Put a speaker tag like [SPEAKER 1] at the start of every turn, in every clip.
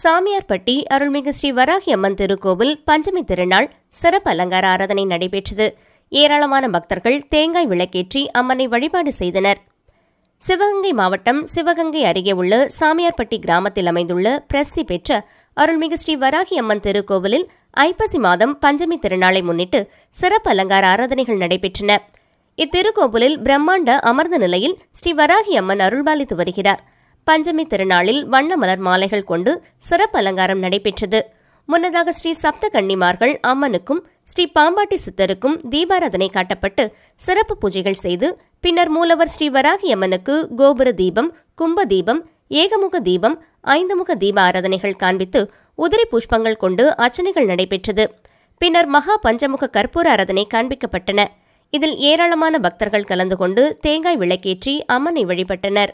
[SPEAKER 1] சாமியார்பட்டி அருள்மிகு ஸ்ரீ வராகி அம்மன் திருக்கோவில் பஞ்சமி திருநாள் சிறப்பு அலங்கார ஆராதனை நடைபெற்றது ஏராளமான பக்தர்கள் தேங்காய் விளக்கேற்றி அம்மனை வழிபாடு செய்தனர் சிவகங்கை மாவட்டம் சிவகங்கை அருகே உள்ள சாமியார்பட்டி கிராமத்தில் அமைந்துள்ள பிரசித்தி பெற்ற அருள்மிகு ஸ்ரீ வராகி அம்மன் திருக்கோவிலில் ஐப்பசி மாதம் பஞ்சமி திருநாளை முன்னிட்டு சிறப்பு அலங்கார ஆராதனைகள் நடைபெற்றன இத்திருக்கோவிலில் பிரம்மாண்ட அமர்ந்த நிலையில் ஸ்ரீ வராகி அம்மன் அருள்பாலித்து வருகிறார் பஞ்சமி திருநாளில் வண்ண மலர் மாலைகள் கொண்டு சிறப்பு அலங்காரம் நடைபெற்றது முன்னதாக ஸ்ரீ சப்த கன்னிமார்கள் அம்மனுக்கும் ஸ்ரீ பாம்பாட்டி சித்தருக்கும் தீபாராதனை காட்டப்பட்டு சிறப்பு பூஜைகள் செய்து பின்னர் மூலவர் ஸ்ரீ வராகி அம்மனுக்கு கோபுர தீபம் கும்ப தீபம் ஏகமுக தீபம் ஐந்துமுக தீப ஆராதனைகள் காண்பித்து உதிரி புஷ்பங்கள் கொண்டு அர்ச்சனைகள் நடைபெற்றது பின்னர் மகா பஞ்சமுக கற்பூர ஆராதனை காண்பிக்கப்பட்டன இதில் ஏராளமான பக்தர்கள் கலந்து கொண்டு தேங்காய் விளக்கேற்றி அம்மனை வழிபட்டனர்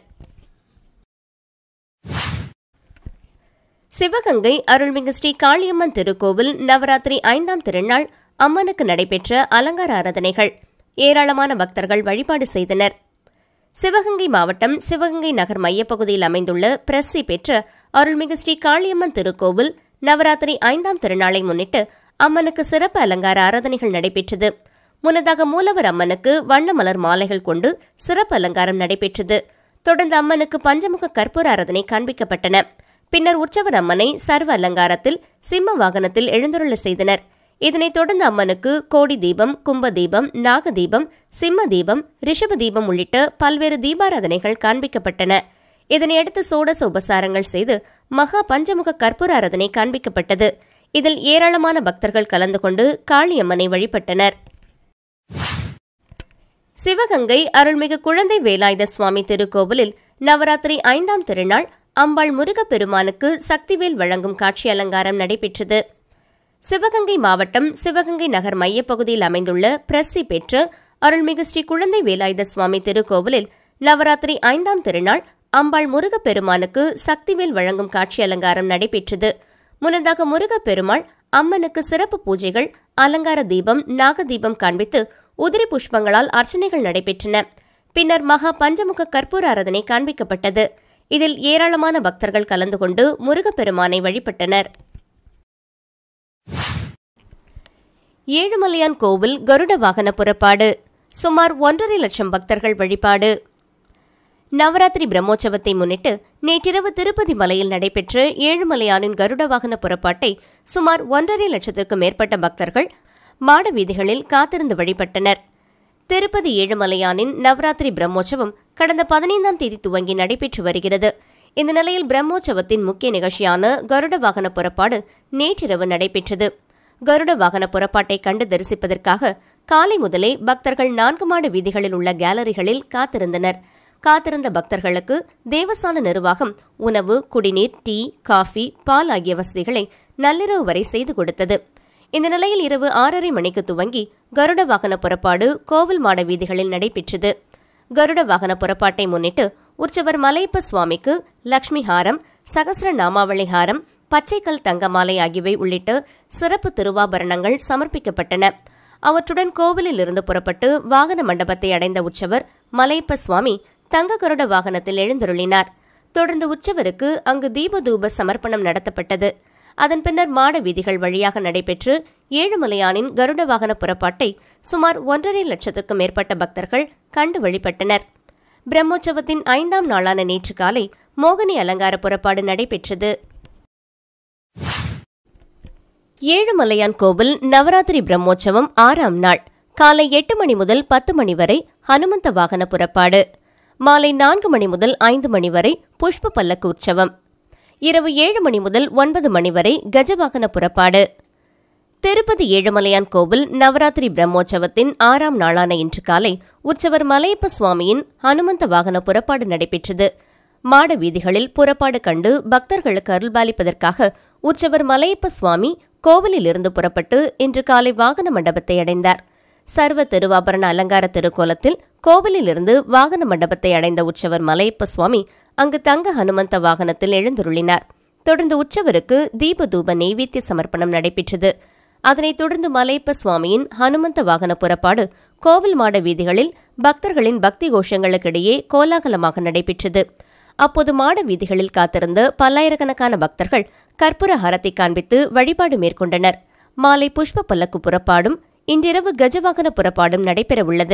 [SPEAKER 1] சிவகங்கை அருள்மிகு ஸ்ரீ காளியம்மன் திருக்கோவில் நவராத்திரி ஐந்தாம் திருநாள் அம்மனுக்கு நடைபெற்ற அலங்கார ஆராதனைகள் ஏராளமான பக்தர்கள் வழிபாடு செய்தனர் சிவகங்கை மாவட்டம் சிவகங்கை நகர் மையப்பகுதியில் அமைந்துள்ள பிரசி பெற்ற அருள்மிகு ஸ்ரீ காளியம்மன் திருக்கோவில் நவராத்திரி ஐந்தாம் திருநாளை முன்னிட்டு அம்மனுக்கு சிறப்பு அலங்கார ஆராதனைகள் நடைபெற்றது முன்னதாக மூலவர் அம்மனுக்கு வண்ண மலர் மாலைகள் கொண்டு சிறப்பு அலங்காரம் நடைபெற்றது தொடர்ந்து அம்மனுக்கு பஞ்சமுக கற்பூர ஆராதனை காண்பிக்கப்பட்டன பின்னர் உற்சவர் அம்மனை சர்வ அலங்காரத்தில் சிம்ம வாகனத்தில் எழுந்துருள செய்தனர் இதனைத் தொடர்ந்து அம்மனுக்கு கோடி தீபம் கும்ப தீபம் நாக தீபம் சிம்ம தீபம் ரிஷப தீபம் உள்ளிட்ட பல்வேறு தீபாராதனைகள் காண்பிக்கப்பட்டன இதனையடுத்து சோடச உபசாரங்கள் செய்து மகா பஞ்சமுக கற்பூர ஆராதனை காண்பிக்கப்பட்டது இதில் ஏராளமான பக்தர்கள் கலந்து கொண்டு காளியம்மனை வழிபட்டனர் சிவகங்கை அருள்மிகு குழந்தை வேலாயுத சுவாமி திருக்கோவிலில் நவராத்திரி ஐந்தாம் திருநாள் அம்பாள் முருகப்பெருமானுக்கு சக்திவேல் வழங்கும் காட்சி அலங்காரம் நடைபெற்றது சிவகங்கை மாவட்டம் சிவகங்கை நகர் மையப்பகுதியில் அமைந்துள்ள பிரசி பெற்ற அருள்மிகு ஸ்ரீ குழந்தை வேலாயுத சுவாமி திருக்கோவிலில் நவராத்திரி ஐந்தாம் திருநாள் அம்பாள் முருகப்பெருமானுக்கு சக்திவேல் வழங்கும் காட்சி அலங்காரம் நடைபெற்றது முன்னதாக முருகப்பெருமாள் அம்மனுக்கு சிறப்பு பூஜைகள் அலங்கார தீபம் நாக தீபம் காண்பித்து உதிரி புஷ்பங்களால் அர்ச்சனைகள் நடைபெற்றன பின்னர் மகா பஞ்சமுக கற்பூர ஆராதனை காண்பிக்கப்பட்டது இதில் ஏராளமான பக்தர்கள் கலந்து கொண்டு முருகப்பெருமானை வழிபட்டனர் ஏழுமலையான் கோவில் கருட வாகன புறப்பாடு சுமார் ஒன்றரை லட்சம் பக்தர்கள் வழிபாடு நவராத்திரி பிரம்மோற்சவத்தை முன்னிட்டு நேற்றிரவு திருப்பதி மலையில் நடைபெற்ற ஏழுமலையானின் கருட வாகன புறப்பாட்டை சுமார் ஒன்றரை லட்சத்திற்கும் மேற்பட்ட பக்தர்கள் மாட வீதிகளில் காத்திருந்து வழிபட்டனர் திருப்பதி ஏழுமலையானின் நவராத்திரி பிரம்மோற்சவம் கடந்த பதினைந்தாம் தேதி துவங்கி நடைபெற்று வருகிறது இந்த நிலையில் பிரம்மோற்சவத்தின் முக்கிய நிகழ்ச்சியான கருட வாகன புறப்பாடு நேற்றிரவு நடைபெற்றது கருட வாகன புறப்பாட்டை கண்டு தரிசிப்பதற்காக காலை முதலே பக்தர்கள் நான்கு மாட வீதிகளில் உள்ள கேலரிகளில் காத்திருந்தனர் காத்திருந்த பக்தர்களுக்கு தேவஸ்தான நிர்வாகம் உணவு குடிநீர் டீ காஃபி பால் ஆகிய வசதிகளை நள்ளிரவு வரை செய்து கொடுத்தது இந்த நிலையில் இரவு ஆறரை மணிக்கு துவங்கி கருட வாகன புறப்பாடு கோவில் மாட வீதிகளில் நடைபெற்றது கருட வாகன புறப்பாட்டை முன்னிட்டு உற்சவர் மலையப்ப சுவாமிக்கு லக்ஷ்மி ஹாரம் சகசிர நாமாவளி ஹாரம் பச்சைக்கல் தங்கமாலை ஆகியவை உள்ளிட்ட சிறப்பு திருவாபரணங்கள் சமர்ப்பிக்கப்பட்டன அவற்றுடன் கோவிலில் இருந்து புறப்பட்டு வாகன மண்டபத்தை அடைந்த உற்சவர் மலையப்ப சுவாமி தங்க கருட வாகனத்தில் எழுந்தருளினார் தொடர்ந்து உற்சவருக்கு அங்கு தீபதூப சமர்ப்பணம் நடத்தப்பட்டது அதன் பின்னர் மாட வீதிகள் வழியாக நடைபெற்று ஏழுமலையானின் கருட வாகன புறப்பாட்டை சுமார் ஒன்றரை லட்சத்துக்கும் மேற்பட்ட பக்தர்கள் கண்டு வழிபட்டனர் பிரம்மோற்சவத்தின் ஐந்தாம் நாளான நேற்று காலை மோகினி அலங்கார புறப்பாடு நடைபெற்றது ஏழுமலையான் கோவில் நவராத்திரி பிரம்மோற்சவம் ஆறாம் நாள் காலை எட்டு மணி முதல் பத்து மணி வரை ஹனுமந்த வாகன புறப்பாடு மாலை நான்கு மணி முதல் ஐந்து மணி வரை புஷ்ப பல்லக்கு உற்சவம் இரவு ஏழு மணி முதல் ஒன்பது மணி வரை கஜவாகன புறப்பாடு திருப்பதி ஏழுமலையான் கோவில் நவராத்திரி பிரம்மோற்சவத்தின் ஆறாம் நாளான இன்று காலை உற்சவர் மலையப்ப சுவாமியின் ஹனுமந்த வாகன புறப்பாடு நடைபெற்றது மாட வீதிகளில் புறப்பாடு கண்டு பக்தர்களுக்கு அருள்பாலிப்பதற்காக உற்சவர் மலையப்ப சுவாமி கோவிலில் இருந்து புறப்பட்டு இன்று காலை வாகன மண்டபத்தை அடைந்தார் சர்வ திருவாபரண அலங்கார திருக்கோலத்தில் கோவிலில் இருந்து வாகன மண்டபத்தை அடைந்த உற்சவர் மலையப்ப சுவாமி அங்கு தங்க ஹனுமந்த வாகனத்தில் எழுந்துருளினார் தொடர்ந்து உற்சவருக்கு தீபதூப நெய்வேத்திய சமர்ப்பணம் நடைபெற்றது அதனைத் தொடர்ந்து மலையப்ப சுவாமியின் ஹனுமந்த வாகன புறப்பாடு கோவில் மாட வீதிகளில் பக்தர்களின் பக்தி கோஷங்களுக்கிடையே கோலாகலமாக நடைபெற்றது அப்போது மாட வீதிகளில் காத்திருந்த பல்லாயிரக்கணக்கான பக்தர்கள் கற்பூர ஹாரத்தை காண்பித்து வழிபாடு மேற்கொண்டனர் மாலை புஷ்ப பல்லக்கு புறப்பாடும் இன்றிரவு கஜவாகன புறப்பாடும் நடைபெறவுள்ளது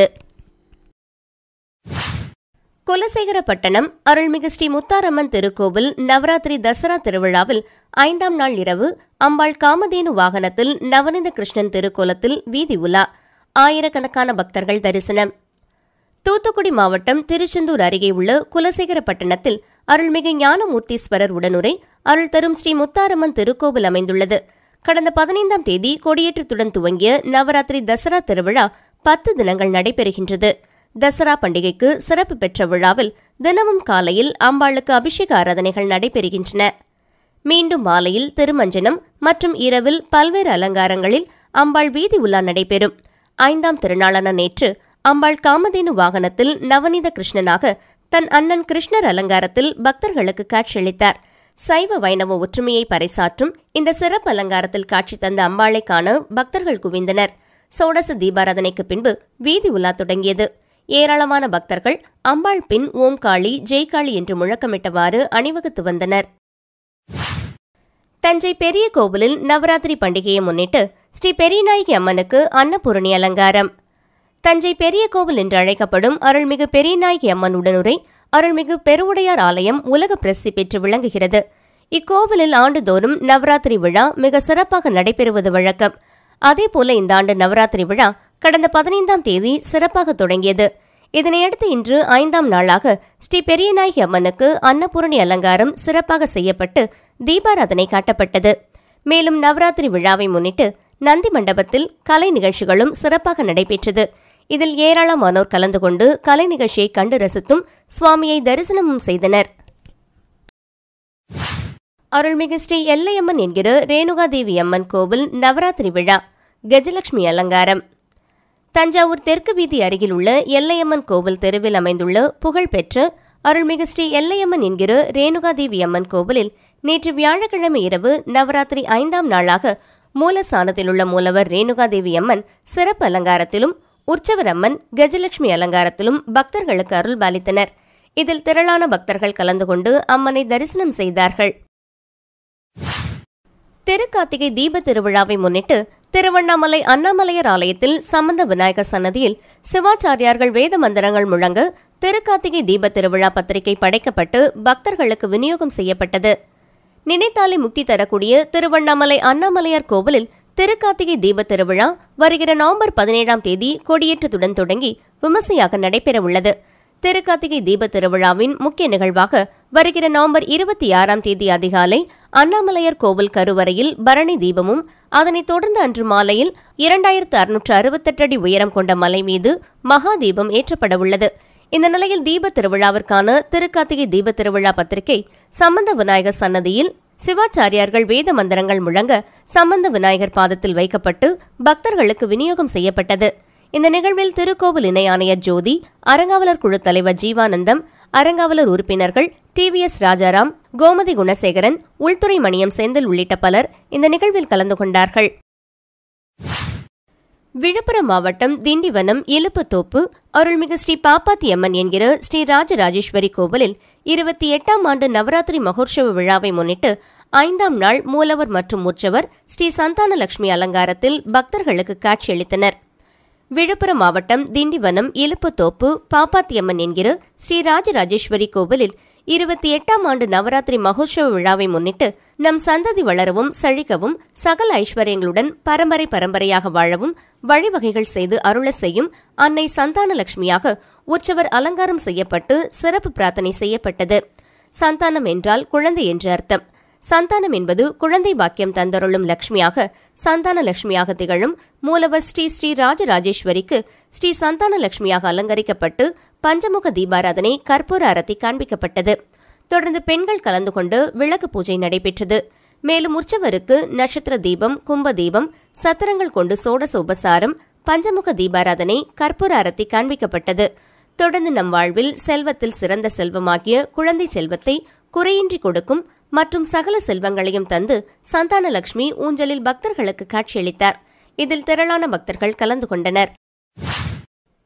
[SPEAKER 1] குலசேகரப்பட்டணம் அருள்மிகு ஸ்ரீ முத்தாரம்மன் திருக்கோவில் நவராத்திரி தசரா திருவிழாவில் ஐந்தாம் நாள் இரவு அம்பாள் காமதேனு வாகனத்தில் நவநீத கிருஷ்ணன் திருக்கோலத்தில் வீதி உலா ஆயிரக்கணக்கான பக்தர்கள் தரிசனம் தூத்துக்குடி மாவட்டம் திருச்செந்தூர் அருகே உள்ள குலசேகரப்பட்டணத்தில் அருள்மிகு ஞானமூர்த்தீஸ்வரர் உடனுரை அருள் தரும் ஸ்ரீ முத்தாரம்மன் திருக்கோவில் அமைந்துள்ளது கடந்த பதினைந்தாம் தேதி கொடியேற்றத்துடன் துவங்கிய நவராத்திரி தசரா திருவிழா பத்து தினங்கள் நடைபெறுகின்றது தசரா பண்டிகைக்கு சிறப்பு பெற்ற விழாவில் தினமும் காலையில் அம்பாளுக்கு அபிஷேக ஆராதனைகள் நடைபெறுகின்றன மீண்டும் மாலையில் திருமஞ்சனம் மற்றும் இரவில் பல்வேறு அலங்காரங்களில் அம்பாள் வீதி உலா நடைபெறும் ஐந்தாம் திருநாளான நேற்று அம்பாள் காமதேனு வாகனத்தில் நவநீத கிருஷ்ணனாக தன் அண்ணன் கிருஷ்ணர் அலங்காரத்தில் பக்தர்களுக்கு காட்சியளித்தார் சைவ வைணவ ஒற்றுமையை பறைசாற்றும் இந்த சிறப்பு அலங்காரத்தில் காட்சி தந்த அம்பாளை காண பக்தர்கள் குவிந்தனர் சோடச தீபாராதனைக்கு பின்பு வீதி உலா தொடங்கியது ஏராளமான பக்தர்கள் அம்பாள் பின் ஓம் காளி ஜெய் காளி என்று முழக்கமிட்டவாறு அணிவகுத்து வந்தனர் தஞ்சை பெரிய கோவிலில் நவராத்திரி பண்டிகையை முன்னிட்டு ஸ்ரீ பெரியநாயகி அம்மனுக்கு அன்னபூரணி அலங்காரம் தஞ்சை பெரிய கோவில் என்று அழைக்கப்படும் அருள்மிகு பெரியநாயகி அம்மன் உடனுரை அருள்மிகு பெருவுடையார் ஆலயம் உலக பிரசித்தி பெற்று விளங்குகிறது இக்கோவிலில் ஆண்டுதோறும் நவராத்திரி விழா மிக சிறப்பாக நடைபெறுவது வழக்கம் அதேபோல இந்த ஆண்டு நவராத்திரி விழா கடந்த பதினைந்தாம் தேதி சிறப்பாக தொடங்கியது இதனையடுத்து இன்று ஐந்தாம் நாளாக ஸ்ரீ பெரியநாயகி அம்மனுக்கு அன்னபூரணி அலங்காரம் சிறப்பாக செய்யப்பட்டு தீபாராதனை காட்டப்பட்டது மேலும் நவராத்திரி விழாவை முன்னிட்டு நந்தி மண்டபத்தில் கலை நிகழ்ச்சிகளும் சிறப்பாக நடைபெற்றது இதில் ஏராளமானோர் கலந்து கொண்டு கலை நிகழ்ச்சியை கண்டு ரசித்தும் சுவாமியை தரிசனமும் செய்தனர் அருள்மிகு ஸ்ரீ எல்லையம்மன் என்கிற ரேணுகாதேவி அம்மன் கோவில் நவராத்திரி விழா கஜலட்சுமி அலங்காரம் தஞ்சாவூர் தெற்கு வீதி அருகில் உள்ள எல்லையம்மன் கோவில் தெருவில் அமைந்துள்ள புகழ்பெற்ற அருள்மிகு ஸ்ரீ எல்லையம்மன் என்கிற ரேணுகாதேவி அம்மன் கோவிலில் நேற்று வியாழக்கிழமை இரவு நவராத்திரி ஐந்தாம் நாளாக மூலஸ்தானத்தில் உள்ள மூலவர் ரேணுகாதேவி அம்மன் சிறப்பு அலங்காரத்திலும் உற்சவர் அம்மன் கஜலட்சுமி அலங்காரத்திலும் பக்தர்களுக்கு அருள் பாலித்தனர் இதில் திரளான பக்தர்கள் கலந்து கொண்டு அம்மனை தரிசனம் செய்தார்கள் திருக்கார்த்திகை தீப திருவிழாவை முன்னிட்டு திருவண்ணாமலை அண்ணாமலையர் ஆலயத்தில் சம்பந்த விநாயகர் சன்னதியில் சிவாச்சாரியார்கள் வேத மந்திரங்கள் முழங்க திருக்கார்த்திகை தீப திருவிழா பத்திரிகை படைக்கப்பட்டு பக்தர்களுக்கு விநியோகம் செய்யப்பட்டது நினைத்தாலே முக்தி தரக்கூடிய திருவண்ணாமலை அண்ணாமலையார் கோவிலில் திருக்கார்த்திகை தீப திருவிழா வருகிற நவம்பர் பதினேழாம் தேதி கொடியேற்றத்துடன் தொடங்கி விமர்சையாக நடைபெறவுள்ளது திருக்கார்த்திகை தீப திருவிழாவின் முக்கிய நிகழ்வாக வருகிற நவம்பர் இருபத்தி ஆறாம் தேதி அதிகாலை அண்ணாமலையர் கோவில் கருவறையில் பரணி தீபமும் அதனைத் தொடர்ந்து அன்று மாலையில் இரண்டாயிரத்து அறுநூற்று அறுபத்தெட்டு அடி உயரம் கொண்ட மலை மீது மகா தீபம் ஏற்றப்பட உள்ளது இந்த நிலையில் தீப திருவிழாவிற்கான திருக்கார்த்திகை தீப திருவிழா பத்திரிகை சம்பந்த விநாயகர் சன்னதியில் சிவாச்சாரியார்கள் வேத மந்திரங்கள் முழங்க சம்பந்த விநாயகர் பாதத்தில் வைக்கப்பட்டு பக்தர்களுக்கு விநியோகம் செய்யப்பட்டது இந்த நிகழ்வில் திருக்கோவில் இணை ஆணையர் ஜோதி அறங்காவலர் குழு தலைவர் ஜீவானந்தம் அறங்காவலர் உறுப்பினர்கள் டிவிஎஸ் ராஜாராம் கோமதி குணசேகரன் உள்துறை மணியம் செந்தில் உள்ளிட்ட பலர் இந்த நிகழ்வில் கலந்து கொண்டார்கள் விழுப்புரம் மாவட்டம் திண்டிவனம் இலுப்புத்தோப்பு அருள்மிகு ஸ்ரீ பாப்பாத்தி அம்மன் என்கிற ஸ்ரீ ராஜராஜேஸ்வரி கோவிலில் இருபத்தி எட்டாம் ஆண்டு நவராத்திரி மகோற்சவ விழாவை முன்னிட்டு ஐந்தாம் நாள் மூலவர் மற்றும் உற்சவர் ஸ்ரீ சந்தானலட்சுமி அலங்காரத்தில் பக்தர்களுக்கு காட்சியளித்தனர் விழுப்புரம் மாவட்டம் திண்டிவனம் இலுப்புத்தோப்பு பாப்பாத்தியம்மன் என்கிற ஸ்ரீ ராஜராஜேஸ்வரி கோவிலில் இருபத்தி எட்டாம் ஆண்டு நவராத்திரி மகோற்சவ விழாவை முன்னிட்டு நம் சந்ததி வளரவும் செழிக்கவும் சகல ஐஸ்வர்யங்களுடன் பரம்பரை பரம்பரையாக வாழவும் வழிவகைகள் செய்து அருள செய்யும் அன்னை சந்தானலட்சுமியாக உற்சவர் அலங்காரம் செய்யப்பட்டு சிறப்பு பிரார்த்தனை செய்யப்பட்டது சந்தானம் என்றால் குழந்தை என்று அர்த்தம் சந்தானம் என்பது குழந்தை பாக்கியம் தந்தருளும் லட்சுமியாக சந்தான லட்சுமியாக திகழும் மூலவர் ஸ்ரீ ஸ்ரீ ராஜராஜேஸ்வரிக்கு ஸ்ரீ சந்தான லட்சுமியாக அலங்கரிக்கப்பட்டு பஞ்சமுக தீபாராதனை கற்பூர அரத்தி காண்பிக்கப்பட்டது தொடர்ந்து பெண்கள் கலந்து கொண்டு விளக்கு பூஜை நடைபெற்றது மேலும் உற்சவருக்கு நட்சத்திர தீபம் கும்ப தீபம் சத்திரங்கள் கொண்டு சோடச உபசாரம் பஞ்சமுக தீபாராதனை கற்பூர அரத்தி காண்பிக்கப்பட்டது தொடர்ந்து நம் வாழ்வில் செல்வத்தில் சிறந்த செல்வமாகிய குழந்தை செல்வத்தை குறையின்றி கொடுக்கும் மற்றும் சகல செல்வங்களையும் தந்து சந்தானலட்சுமி ஊஞ்சலில் பக்தர்களுக்கு காட்சியளித்தார் இதில் திரளான பக்தர்கள் கலந்து கொண்டனர்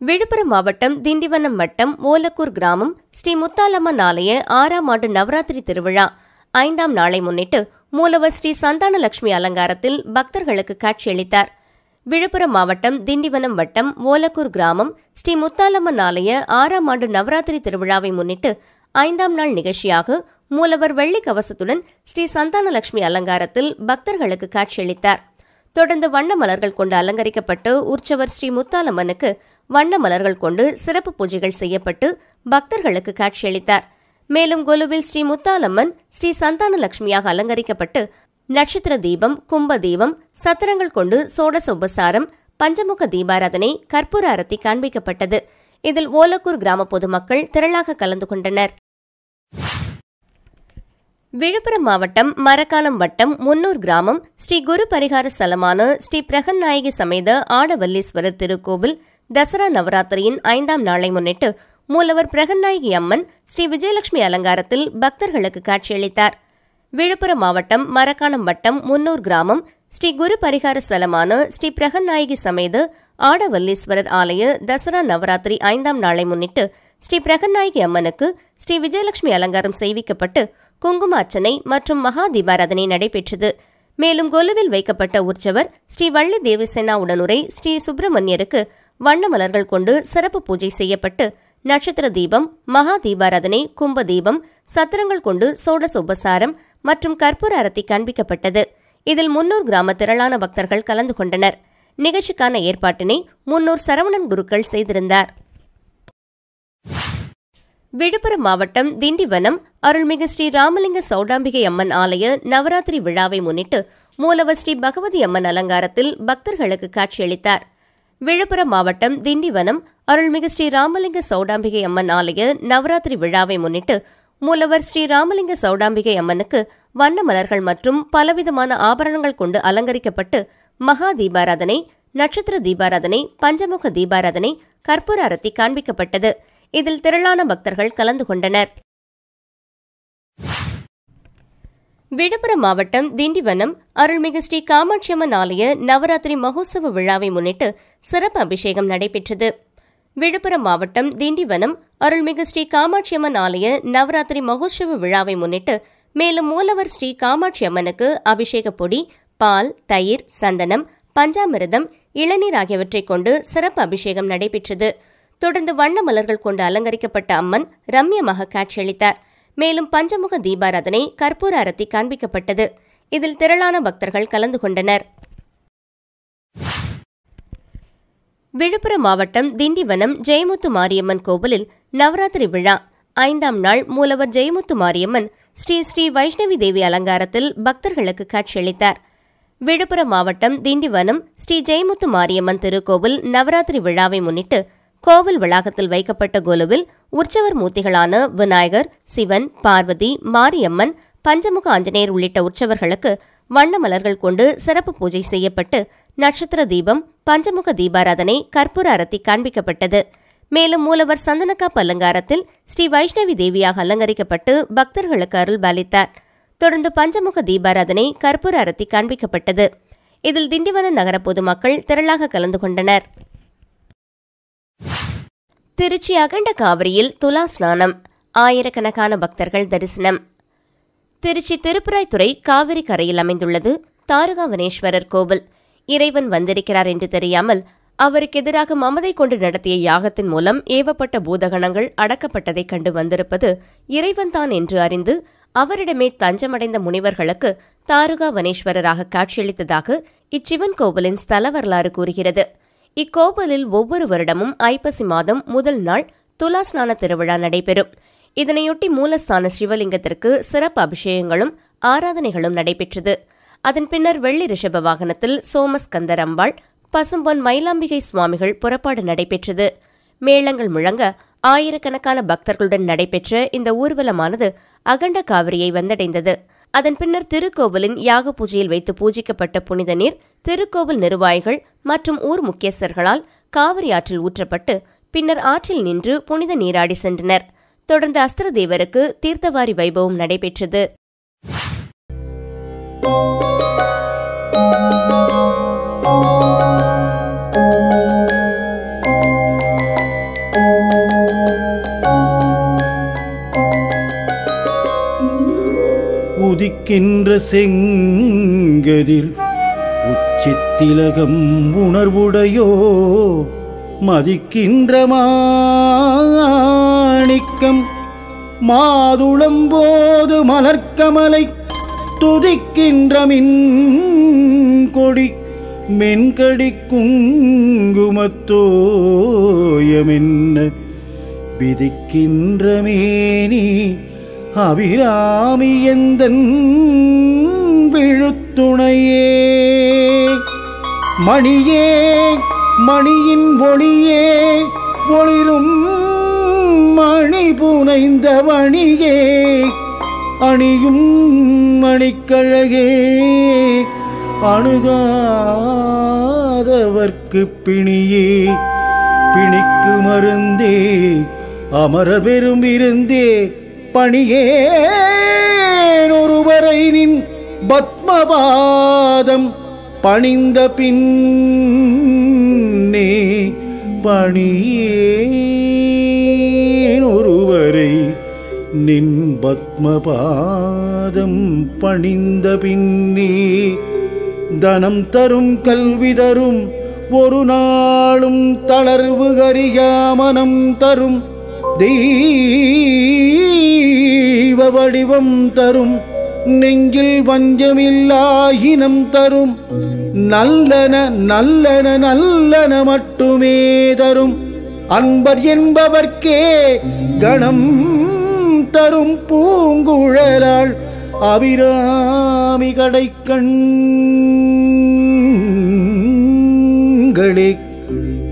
[SPEAKER 1] விழுப்புரம் மாவட்டம் திண்டிவனம் வட்டம் ஓலக்கூர் கிராமம் ஸ்ரீ முத்தாலம்மன் ஆலய ஆறாம் ஆண்டு நவராத்திரி திருவிழா ஐந்தாம் நாளை முன்னிட்டு மூலவர் ஸ்ரீ சந்தானலட்சுமி அலங்காரத்தில் பக்தர்களுக்கு காட்சியளித்தார் விழுப்புரம் மாவட்டம் திண்டிவனம் வட்டம் ஓலக்கூர் கிராமம் ஸ்ரீ முத்தாலம்மன் ஆலய ஆறாம் ஆண்டு நவராத்திரி திருவிழாவை முன்னிட்டு ஐந்தாம் நாள் நிகழ்ச்சியாக மூலவர் வெள்ளி கவசத்துடன் ஸ்ரீ சந்தானலட்சுமி அலங்காரத்தில் பக்தர்களுக்கு காட்சியளித்தார் தொடர்ந்து வண்ண மலர்கள் கொண்டு அலங்கரிக்கப்பட்டு உற்சவர் ஸ்ரீ முத்தாலம்மனுக்கு வண்ண மலர்கள் கொண்டு சிறப்பு பூஜைகள் செய்யப்பட்டு பக்தர்களுக்கு காட்சியளித்தார் மேலும் கொலுவில் ஸ்ரீ முத்தாலம்மன் ஸ்ரீ சந்தானலட்சுமியாக அலங்கரிக்கப்பட்டு நட்சத்திர தீபம் கும்ப தீபம் சத்திரங்கள் கொண்டு சோடச உபசாரம் பஞ்சமுக தீபாராதனை கற்பூர அரத்தி காண்பிக்கப்பட்டது இதில் ஓலக்கூர் கிராம பொதுமக்கள் திரளாக கலந்து கொண்டனர் விழுப்புரம் மாவட்டம் மரக்காணம் வட்டம் முன்னூர் கிராமம் ஸ்ரீ குரு பரிகார ஸ்தலமான ஸ்ரீ பிரகன்நாயகி சமேத ஆடவல்லீஸ்வரர் திருக்கோவில் தசரா நவராத்திரியின் ஐந்தாம் நாளை முன்னிட்டு மூலவர் பிரகன்நாயகி அம்மன் ஸ்ரீ விஜயலட்சுமி அலங்காரத்தில் பக்தர்களுக்கு காட்சியளித்தார் விழுப்புரம் மாவட்டம் மரக்காணம் வட்டம் முன்னூர் கிராமம் ஸ்ரீ குரு பரிகார ஸ்தலமான ஸ்ரீ பிரகன்நாயகி சமேத ஆடவல்லீஸ்வரர் ஆலய தசரா நவராத்திரி ஐந்தாம் நாளை முன்னிட்டு ஸ்ரீ பிரகன்நாயகி அம்மனுக்கு ஸ்ரீ விஜயலட்சுமி அலங்காரம் செய்விக்கப்பட்டு குங்கும அர்ச்சனை மற்றும் மகா தீபாராதனை நடைபெற்றது மேலும் கொலுவில் வைக்கப்பட்ட உற்சவர் ஸ்ரீ வள்ளி தேவசேனா உடனுரை ஸ்ரீ சுப்பிரமணியருக்கு வண்ண மலர்கள் கொண்டு சிறப்பு பூஜை செய்யப்பட்டு நட்சத்திர தீபம் மகா தீபாராதனை கும்ப தீபம் சத்திரங்கள் கொண்டு சோடச உபசாரம் மற்றும் கற்பூர அரத்தி காண்பிக்கப்பட்டது இதில் முன்னூர் கிராம திரளான பக்தர்கள் கலந்து கொண்டனர் நிகழ்ச்சிக்கான ஏற்பாட்டினை முன்னூர் சரவணன் குருக்கள் செய்திருந்தார் விழுப்புரம் மாவட்டம் திண்டிவனம் அருள்மிகு ஸ்ரீ ராமலிங்க சௌடாம்பிகை அம்மன் ஆலய நவராத்திரி விழாவை முன்னிட்டு மூலவர் ஸ்ரீ பகவதி அம்மன் அலங்காரத்தில் பக்தர்களுக்கு காட்சியளித்தார் விழுப்புரம் மாவட்டம் திண்டிவனம் அருள்மிகு ஸ்ரீ ராமலிங்க சௌடாம்பிகை அம்மன் ஆலய நவராத்திரி விழாவை முன்னிட்டு மூலவர் ஸ்ரீ ராமலிங்க சௌடாம்பிகை அம்மனுக்கு வண்ண மலர்கள் மற்றும் பலவிதமான ஆபரணங்கள் கொண்டு அலங்கரிக்கப்பட்டு மகா தீபாராதனை நட்சத்திர தீபாராதனை பஞ்சமுக தீபாராதனை கற்பூர அரத்தி காண்பிக்கப்பட்டது இதில் திரளான பக்தர்கள் கலந்து கொண்டனர் விழுப்புரம் மாவட்டம் திண்டிவனம் அருள்மிகு ஸ்ரீ காமாட்சியம்மன் ஆலய நவராத்திரி மகோத்சவ விழாவை முன்னிட்டு சிறப்பு அபிஷேகம் நடைபெற்றது விழுப்புரம் மாவட்டம் திண்டிவனம் அருள்மிகு ஸ்ரீ காமாட்சியம்மன் ஆலய நவராத்திரி மகோத்சவ விழாவை முன்னிட்டு மேலும் மூலவர் ஸ்ரீ காமாட்சி அம்மனுக்கு அபிஷேக பொடி பால் தயிர் சந்தனம் பஞ்சாமிர்தம் இளநீர் ஆகியவற்றைக் கொண்டு சிறப்பு அபிஷேகம் நடைபெற்றது தொடர்ந்து வண்ண மலர்கள் கொண்டு அலங்கரிக்கப்பட்ட அம்மன் ரம்யமாக காட்சியளித்தார் மேலும் பஞ்சமுக தீபாராதனை கற்பூர அரத்தி காண்பிக்கப்பட்டது இதில் திரளான பக்தர்கள் கலந்து கொண்டனர் விழுப்புரம் மாவட்டம் திண்டிவனம் ஜெயமுத்து மாரியம்மன் கோவிலில் நவராத்திரி விழா ஐந்தாம் நாள் மூலவர் ஜெயமுத்து மாரியம்மன் ஸ்ரீ ஸ்ரீ வைஷ்ணவி தேவி அலங்காரத்தில் பக்தர்களுக்கு காட்சியளித்தார் விழுப்புரம் மாவட்டம் திண்டிவனம் ஸ்ரீ ஜெயமுத்து மாரியம்மன் திருக்கோவில் நவராத்திரி விழாவை முன்னிட்டு கோவில் வளாகத்தில் வைக்கப்பட்ட கொலுவில் உற்சவர் மூர்த்திகளான விநாயகர் சிவன் பார்வதி மாரியம்மன் பஞ்சமுக ஆஞ்சநேயர் உள்ளிட்ட உற்சவர்களுக்கு வண்ண மலர்கள் கொண்டு சிறப்பு பூஜை செய்யப்பட்டு நட்சத்திர தீபம் பஞ்சமுக தீபாராதனை கற்பூர அரத்தி காண்பிக்கப்பட்டது மேலும் மூலவர் சந்தனக்காப்பு அலங்காரத்தில் ஸ்ரீ வைஷ்ணவி தேவியாக அலங்கரிக்கப்பட்டு பக்தர்களுக்கு அருள் பாலித்தார் தொடர்ந்து பஞ்சமுக தீபாராதனை கற்பூர அரத்தி காண்பிக்கப்பட்டது இதில் திண்டிவன நகர பொதுமக்கள் திரளாக கலந்து கொண்டனர் திருச்சி அகண்ட காவிரியில் துலா ஸ்நானம் ஆயிரக்கணக்கான பக்தர்கள் தரிசனம் திருச்சி திருப்புராய்த்துறை காவிரி கரையில் அமைந்துள்ளது தாருகாவனேஸ்வரர் கோவில் இறைவன் வந்திருக்கிறார் என்று தெரியாமல் அவருக்கு எதிராக மமதை கொண்டு நடத்திய யாகத்தின் மூலம் ஏவப்பட்ட பூதகணங்கள் அடக்கப்பட்டதைக் கண்டு வந்திருப்பது இறைவன்தான் என்று அறிந்து அவரிடமே தஞ்சமடைந்த முனிவர்களுக்கு தாருகாவனேஸ்வரராக காட்சியளித்ததாக இச்சிவன் கோவிலின் ஸ்தல வரலாறு கூறுகிறது இக்கோவிலில் ஒவ்வொரு வருடமும் ஐப்பசி மாதம் முதல் நாள் துலா ஸ்நான திருவிழா நடைபெறும் இதனையொட்டி மூலஸ்தான சிவலிங்கத்திற்கு சிறப்பு அபிஷேகங்களும் ஆராதனைகளும் நடைபெற்றது அதன் பின்னர் வெள்ளி ரிஷப வாகனத்தில் சோமஸ்கந்தர் அம்பாள் பசும்பொன் மயிலாம்பிகை சுவாமிகள் புறப்பாடு நடைபெற்றது மேளங்கள் முழங்க ஆயிரக்கணக்கான பக்தர்களுடன் நடைபெற்ற இந்த ஊர்வலமானது அகண்ட காவிரியை வந்தடைந்தது அதன் பின்னர் திருக்கோவிலின் யாக பூஜையில் வைத்து பூஜிக்கப்பட்ட புனித நீர் திருக்கோவில் நிர்வாகிகள் மற்றும் ஊர் முக்கியஸ்தர்களால் காவிரி ஆற்றில் ஊற்றப்பட்டு பின்னர் ஆற்றில் நின்று புனித நீராடி சென்றனர் தொடர்ந்து அஸ்திர தேவருக்கு தீர்த்தவாரி வைபவம் நடைபெற்றது
[SPEAKER 2] உதிக்கின்ற செங்கதிர் உச்சித்திலகம் உணர்வுடையோ மதிக்கின்ற மாணிக்கம் மாதுளம்போது மலர்க்கமலை துதிக்கின்ற மின் கொடி மென்கடி குங்குமத்தோயமென்ன விதிக்கின்ற மேனி அபிராமி எந்தன் விழுத்துணையே மணியே மணியின் ஒளியே ஒளிரும் மணி புனைந்த மணியே அணியும் மணிக்கழகே அணுகாதவர்க்கு பிணியே பிணிக்கு மருந்தே அமர பெரும் இருந்தே பணியேன் ஒருவரை நின் பத்மபாதம் பணிந்த பின்னே பணியேன் ஒருவரை நின் பத்மபாதம் பணிந்த பின்னே தனம் தரும் கல்வி தரும் ஒரு நாளும் தளர்வு கரியாமனம் தரும் தெய்வ வடிவம் தரும் நெஞ்சில் வஞ்சமில்லாயினம் தரும் நல்லன நல்லன நல்லன மட்டுமே தரும் அன்பர் என்பவர்க்கே கணம் தரும் பூங்குழலாள் அபிராமி கடைக்கண்களே